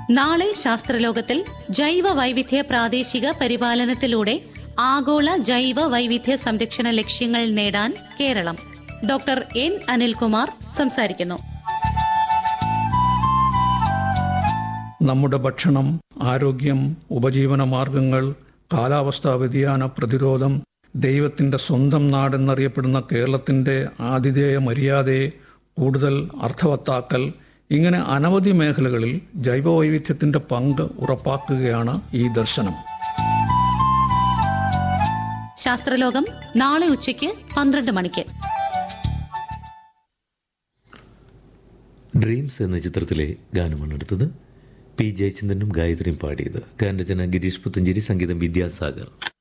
നാളെ ശാസ്ത്രലോകത്തിൽ ജൈവ വൈവിധ്യ പ്രാദേശിക പരിപാലനത്തിലൂടെ ആഗോള ജൈവ വൈവിധ്യ സംരക്ഷണ ലക്ഷ്യങ്ങൾ നേടാൻ കേരളം ഡോക്ടർ എൻ അനിൽകുമാർ സംസാരിക്കുന്നു നമ്മുടെ ഭക്ഷണം ആരോഗ്യം ഉപജീവന മാർഗങ്ങൾ കാലാവസ്ഥാ വ്യതിയാന പ്രതിരോധം ദൈവത്തിൻ്റെ സ്വന്തം നാടെന്നറിയപ്പെടുന്ന കേരളത്തിൻ്റെ ആതിഥേയ മര്യാദയെ കൂടുതൽ അർത്ഥവത്താക്കൽ ഇങ്ങനെ അനവധി മേഖലകളിൽ ജൈവവൈവിധ്യത്തിൻ്റെ പങ്ക് ഉറപ്പാക്കുകയാണ് ഈ ദർശനം ശാസ്ത്രലോകം നാളെ ഉച്ചയ്ക്ക് പന്ത്രണ്ട് മണിക്ക് ഡ്രീംസ് എന്ന ചിത്രത്തിലെ ഗാനമാണ് എടുത്തത് പി ജയചന്ദ്രനും ഗായത്രിയും പാടിയത് ഗാനരചന ഗിരീഷ് പുത്തഞ്ചേരി സംഗീതം വിദ്യാസാഗർ